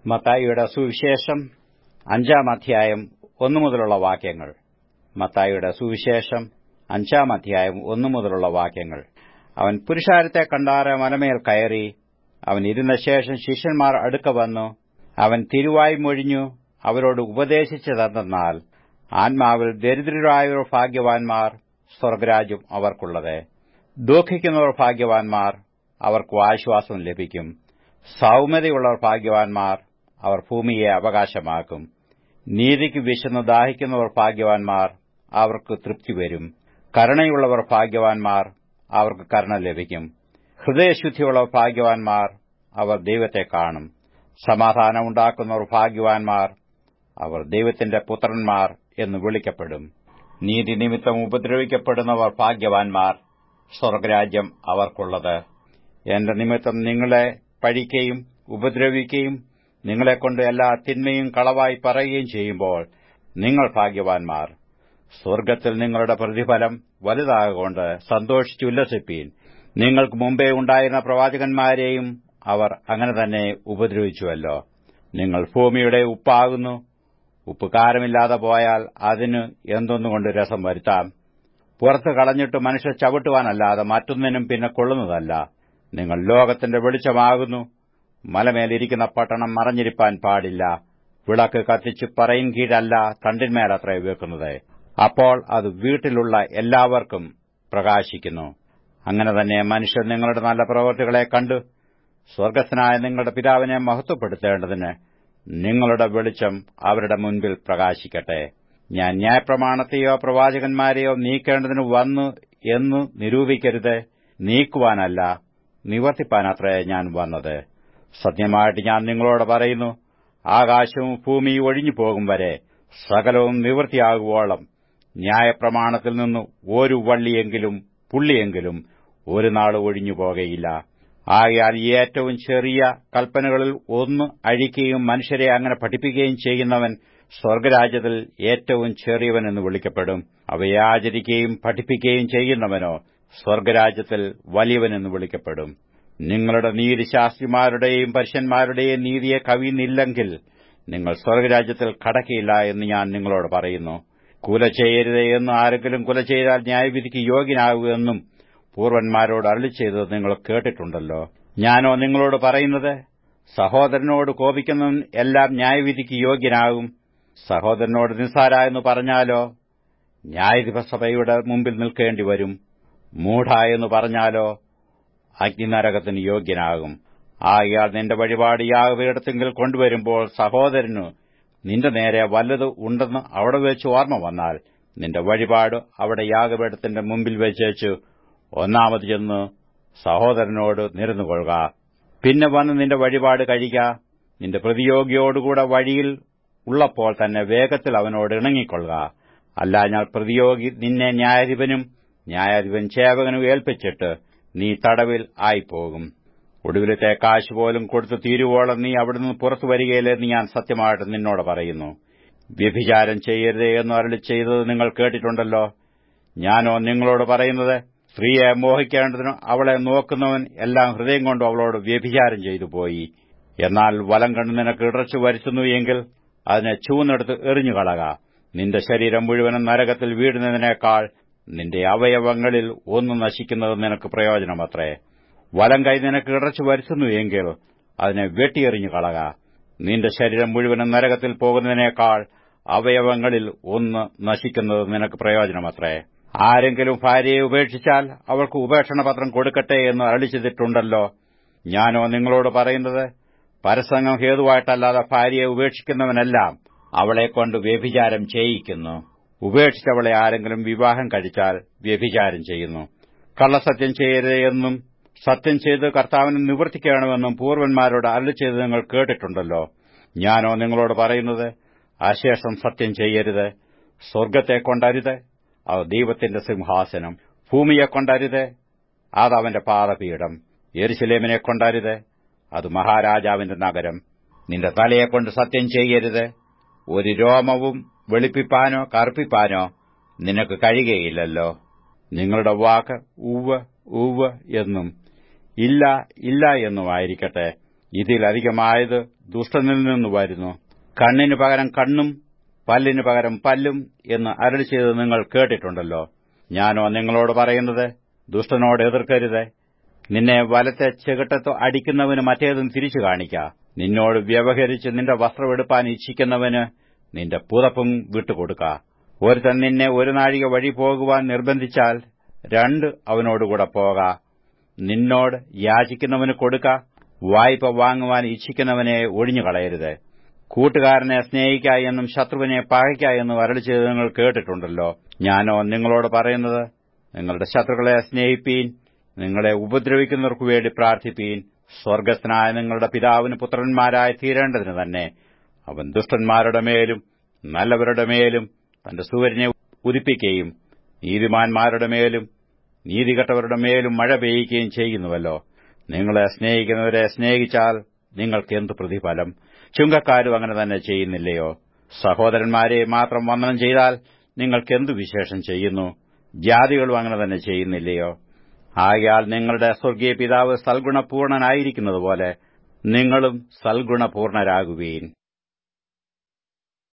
മത്തായിയുടെ സുവിശേഷം അഞ്ചാം അധ്യായം ഒന്നു മുതലുള്ള വാക്യങ്ങൾ മത്തായിയുടെ സുവിശേഷം അഞ്ചാം അധ്യായം ഒന്നു മുതലുള്ള വാക്യങ്ങൾ അവൻ പുരുഷാരത്തെ കണ്ടാറ് മലമേൽ കയറി അവൻ ഇരുന്ന ശേഷം ശിഷ്യന്മാർ അടുക്ക വന്നു അവൻ തിരുവായി മൊഴിഞ്ഞു അവരോട് ഉപദേശിച്ചതെന്നാൽ ആത്മാവിൽ ദരിദ്രരായവർ ഭാഗ്യവാൻമാർ സ്വർഗരാജ്യം അവർക്കുള്ളത് ദുഃഖിക്കുന്നവർ ഭാഗ്യവാൻമാർ അവർക്ക് ആശ്വാസം ലഭിക്കും സൌമ്യതയുള്ളവർ ഭാഗ്യവാൻമാർ അവർ ഭൂമിയെ അവകാശമാക്കും നീതിക്ക് വിശന്ന് ദാഹിക്കുന്നവർ ഭാഗ്യവാൻമാർ അവർക്ക് തൃപ്തി വരും കരുണയുള്ളവർ ഭാഗ്യവാൻമാർ അവർക്ക് കരുണ ലഭിക്കും ഹൃദയശുദ്ധിയുള്ളവർ ഭാഗ്യവാൻമാർ അവർ ദൈവത്തെ കാണും സമാധാനമുണ്ടാക്കുന്നവർ ഭാഗ്യവാൻമാർ അവർ ദൈവത്തിന്റെ പുത്രന്മാർ എന്ന് വിളിക്കപ്പെടും നീതി നിമിത്തം ഉപദ്രവിക്കപ്പെടുന്നവർ ഭാഗ്യവാൻമാർ സ്വർഗരാജ്യം അവർക്കുള്ളത് എന്റെ നിമിത്തം നിങ്ങളെ പഴിക്കുകയും ഉപദ്രവിക്കുകയും നിങ്ങളെക്കൊണ്ട് എല്ലാ തിന്മയും കളവായി പറയുകയും ചെയ്യുമ്പോൾ നിങ്ങൾ ഭാഗ്യവാൻമാർ സ്വർഗ്ഗത്തിൽ നിങ്ങളുടെ പ്രതിഫലം വലുതാകൊണ്ട് സന്തോഷിച്ചുല്ലസിപ്പീൻ നിങ്ങൾക്ക് മുമ്പേ ഉണ്ടായിരുന്ന പ്രവാചകന്മാരെയും അവർ അങ്ങനെ തന്നെ ഉപദ്രവിച്ചുവല്ലോ നിങ്ങൾ ഭൂമിയുടെ ഉപ്പാകുന്നു ഉപ്പ് കാരമില്ലാതെ പോയാൽ അതിന് എന്തൊന്നുകൊണ്ട് രസം വരുത്താം പുറത്ത് കളഞ്ഞിട്ട് മനുഷ്യർ ചവിട്ടുവാനല്ലാതെ മറ്റൊന്നിനും പിന്നെ കൊള്ളുന്നതല്ല നിങ്ങൾ ലോകത്തിന്റെ വെളിച്ചമാകുന്നു മലമേലിരിക്കുന്ന പട്ടണം മറഞ്ഞിരിപ്പാൻ പാടില്ല വിളക്ക് കത്തിച്ച് പറയും കീഴല്ല തണ്ടിന്മേലത്രേ വെക്കുന്നത് അപ്പോൾ അത് വീട്ടിലുള്ള എല്ലാവർക്കും പ്രകാശിക്കുന്നു അങ്ങനെ തന്നെ മനുഷ്യർ നിങ്ങളുടെ നല്ല പ്രവൃത്തികളെ കണ്ടു സ്വർഗസ്ഥനായ നിങ്ങളുടെ പിതാവിനെ മഹത്വപ്പെടുത്തേണ്ടതിന് നിങ്ങളുടെ വെളിച്ചം അവരുടെ മുൻപിൽ പ്രകാശിക്കട്ടെ ഞാൻ ന്യായപ്രമാണത്തെയോ പ്രവാചകന്മാരെയോ നീക്കേണ്ടതിന് വന്നു എന്ന് നിരൂപിക്കരുത് നീക്കുവാനല്ല നിവർത്തിപ്പാനത്രേ ഞാൻ വന്നത് സത്യമായിട്ട് ഞാൻ നിങ്ങളോട് പറയുന്നു ആകാശവും ഭൂമിയും ഒഴിഞ്ഞു പോകും വരെ സകലവും നിവൃത്തിയാകുവോളം ന്യായപ്രമാണത്തിൽ നിന്ന് ഒരു വള്ളിയെങ്കിലും പുള്ളിയെങ്കിലും ഒരു നാൾ ഒഴിഞ്ഞു പോകയില്ല ആകയാൽ ഏറ്റവും ചെറിയ കൽപ്പനകളിൽ ഒന്ന് അഴിക്കുകയും മനുഷ്യരെ അങ്ങനെ പഠിപ്പിക്കുകയും ചെയ്യുന്നവൻ സ്വർഗരാജ്യത്തിൽ ഏറ്റവും ചെറിയവനെന്ന് വിളിക്കപ്പെടും അവയെ ആചരിക്കുകയും പഠിപ്പിക്കുകയും ചെയ്യുന്നവനോ സ്വർഗരാജ്യത്തിൽ വലിയവനെന്ന് വിളിക്കപ്പെടും നിങ്ങളുടെ നീതി ശാസ്ത്രിമാരുടെയും പരുഷന്മാരുടെയും നീതിയെ കവിയുന്നില്ലെങ്കിൽ നിങ്ങൾ സ്വർഗരാജ്യത്തിൽ കടക്കയില്ല എന്ന് ഞാൻ നിങ്ങളോട് പറയുന്നു കുല ചെയ്യരുത് എന്ന് ആരെങ്കിലും കുല ചെയ്താൽ ന്യായവിധിക്ക് യോഗ്യനാകുമെന്നും പൂർവന്മാരോട് അരളി ചെയ്തത് നിങ്ങൾ കേട്ടിട്ടുണ്ടല്ലോ ഞാനോ നിങ്ങളോട് പറയുന്നത് സഹോദരനോട് കോപിക്കുന്നവൻ എല്ലാം ന്യായവിധിക്ക് യോഗ്യനാകും സഹോദരനോട് നിസ്സാര എന്ന് പറഞ്ഞാലോ ന്യായാധിപസഭയുടെ മുമ്പിൽ നിൽക്കേണ്ടി വരും മൂഢ എന്ന് പറഞ്ഞാലോ അഗ്നിനരകത്തിന് യോഗ്യനാകും ആകയാൽ നിന്റെ വഴിപാട് യാഗപീഠത്തെങ്കിൽ കൊണ്ടുവരുമ്പോൾ സഹോദരനു നിന്റെ നേരെ വല്ലത് ഉണ്ടെന്ന് അവിടെ വെച്ച് ഓർമ്മ വന്നാൽ നിന്റെ വഴിപാട് അവിടെ യാഗപീഠത്തിന്റെ മുമ്പിൽ വെച്ചേച്ചു ഒന്നാമത് ചെന്ന് സഹോദരനോട് നിരന്നുകൊള്ളുക പിന്നെ വന്ന് നിന്റെ വഴിപാട് കഴിയുക നിന്റെ പ്രതിയോഗിയോടുകൂടെ വഴിയിൽ ഉള്ളപ്പോൾ തന്നെ വേഗത്തിൽ അവനോട് ഇണങ്ങിക്കൊള്ളുക അല്ല ഞാൻ പ്രതിയോഗി നിന്നെ ന്യായാധിപനും ന്യായാധിപൻ സേവകനും ഏൽപ്പിച്ചിട്ട് നീ തടവിൽ ആയിപ്പോകും ഒടുവിലത്തെ കാശ് പോലും കൊടുത്തു തീരുവോളം നീ അവിടുന്ന് പുറത്തു വരികയില്ലെന്ന് ഞാൻ സത്യമായിട്ട് നിന്നോട് പറയുന്നു വ്യഭിചാരം ചെയ്യരുതേ എന്ന് അരളി ചെയ്തത് നിങ്ങൾ കേട്ടിട്ടുണ്ടല്ലോ ഞാനോ നിങ്ങളോട് പറയുന്നത് സ്ത്രീയെ മോഹിക്കേണ്ടതിന് അവളെ നോക്കുന്നവൻ എല്ലാം ഹൃദയം കൊണ്ട് അവളോട് വ്യഭിചാരം ചെയ്തു പോയി എന്നാൽ വലം കണ്ട് നിനക്ക് ഇടർച്ചു വരുത്തുന്നു എങ്കിൽ അതിനെ ചൂന്നെടുത്ത് എറിഞ്ഞുകളക നിന്റെ ശരീരം മുഴുവനും നരകത്തിൽ വീടുന്നതിനേക്കാൾ നിന്റെ അവയവങ്ങളിൽ ഒന്ന് നശിക്കുന്നത് നിനക്ക് പ്രയോജനമത്രേ വലം കൈ നിനക്ക് ഇടർച്ചു വരുത്തുന്നു എങ്കിൽ അതിനെ വെട്ടിയെറിഞ്ഞു കളക നിന്റെ ശരീരം മുഴുവനും നരകത്തിൽ പോകുന്നതിനേക്കാൾ അവയവങ്ങളിൽ ഒന്ന് നശിക്കുന്നത് നിനക്ക് പ്രയോജനമത്രേ ആരെങ്കിലും ഭാര്യയെ ഉപേക്ഷിച്ചാൽ അവൾക്ക് ഉപേക്ഷണപത്രം കൊടുക്കട്ടെ എന്ന് അരളിച്ചിട്ടുണ്ടല്ലോ ഞാനോ നിങ്ങളോട് പറയുന്നത് പരസംഗം ഹേതുവായിട്ടല്ലാതെ ഭാര്യയെ ഉപേക്ഷിക്കുന്നവനെല്ലാം അവളെക്കൊണ്ട് വ്യഭിചാരം ചെയ്യിക്കുന്നു ഉപേക്ഷിച്ചവളെ ആരെങ്കിലും വിവാഹം കഴിച്ചാൽ വ്യഭിചാരം ചെയ്യുന്നു കള്ളസത്യം ചെയ്യരുത് എന്നും സത്യം ചെയ്ത് കർത്താവിന് നിവർത്തിക്കണമെന്നും പൂർവന്മാരോട് അല്ല ചെയ്ത് നിങ്ങൾ കേട്ടിട്ടുണ്ടല്ലോ ഞാനോ നിങ്ങളോട് പറയുന്നത് അശേഷം സത്യം ചെയ്യരുത് സ്വർഗത്തെ കൊണ്ടരുത് അത് ദൈവത്തിന്റെ സിംഹാസനം ഭൂമിയെ കൊണ്ടരുത് അത് അവന്റെ പാദപീഠം യെരുസലേമിനെ കൊണ്ടരുത് അത് മഹാരാജാവിന്റെ നഗരം നിന്റെ തലയെക്കൊണ്ട് സത്യം ചെയ്യരുത് ഒരു രോമവും വെളുപ്പിപ്പാനോ കറുപ്പിപ്പാനോ നിനക്ക് കഴിയുകയില്ലല്ലോ നിങ്ങളുടെ വാക്ക് ഉവ് ഉവ് എന്നും ഇല്ല ഇല്ല എന്നുമായിരിക്കട്ടെ ഇതിലധികമായത് ദുഷ്ടനിൽ നിന്ന് വരുന്നു കണ്ണിന് പകരം കണ്ണും പല്ലിന് പകരം പല്ലും എന്ന് അരളി ചെയ്ത് നിങ്ങൾ കേട്ടിട്ടുണ്ടല്ലോ ഞാനോ നിങ്ങളോട് പറയുന്നത് ദുഷ്ടനോട് എതിർക്കരുത് നിന്നെ വലത്തെ ചെകിട്ടത്ത് അടിക്കുന്നവന് മറ്റേതും തിരിച്ചു കാണിക്ക നിന്നോട് വ്യവഹരിച്ച് നിന്റെ വസ്ത്രമെടുപ്പാൻ ഇച്ഛിക്കുന്നവന് നിന്റെ പുതപ്പും വിട്ടുകൊടുക്ക ഒരുത്തൻ നിന്നെ ഒരു നാഴിക വഴി പോകുവാൻ നിർബന്ധിച്ചാൽ രണ്ട് അവനോടുകൂടെ പോക നിന്നോട് യാചിക്കുന്നവന് കൊടുക്ക വായ്പ വാങ്ങുവാൻ ഇച്ഛിക്കുന്നവനെ ഒഴിഞ്ഞുകളയരുത് കൂട്ടുകാരനെ സ്നേഹിക്ക എന്നും ശത്രുവിനെ പകയ്ക്ക എന്നും അരളി ചെയ്ത് നിങ്ങൾ കേട്ടിട്ടുണ്ടല്ലോ ഞാനോ നിങ്ങളോട് പറയുന്നത് നിങ്ങളുടെ ശത്രുക്കളെ സ്നേഹിപ്പീൻ നിങ്ങളെ ഉപദ്രവിക്കുന്നവർക്കു വേണ്ടി പ്രാർത്ഥിപ്പീൻ സ്വർഗസ്ഥനായ നിങ്ങളുടെ പിതാവിന് പുത്രന്മാരായി തീരേണ്ടതിന് തന്നെ അവൻ ദുഷ്ടന്മാരുടെ മേലും നല്ലവരുടെ മേലും തന്റെ സൂര്യനെ ഉദിപ്പിക്കുകയും നീതിമാന്മാരുടെ മേലും നീതികെട്ടവരുടെ മേലും മഴ പെയ്യുകയും ചെയ്യുന്നുവല്ലോ നിങ്ങളെ സ്നേഹിക്കുന്നവരെ സ്നേഹിച്ചാൽ നിങ്ങൾക്ക് എന്ത് പ്രതിഫലം ചുങ്കക്കാരും അങ്ങനെ തന്നെ ചെയ്യുന്നില്ലയോ സഹോദരന്മാരെ മാത്രം വന്ദനം ചെയ്താൽ നിങ്ങൾക്ക് എന്തു വിശേഷം ചെയ്യുന്നു ജാതികളും അങ്ങനെ തന്നെ ചെയ്യുന്നില്ലയോ ആകയാൽ നിങ്ങളുടെ സ്വർഗീയ പിതാവ് സൽഗുണപൂർണനായിരിക്കുന്നതുപോലെ നിങ്ങളും സൽഗുണപൂർണരാകുവീൻ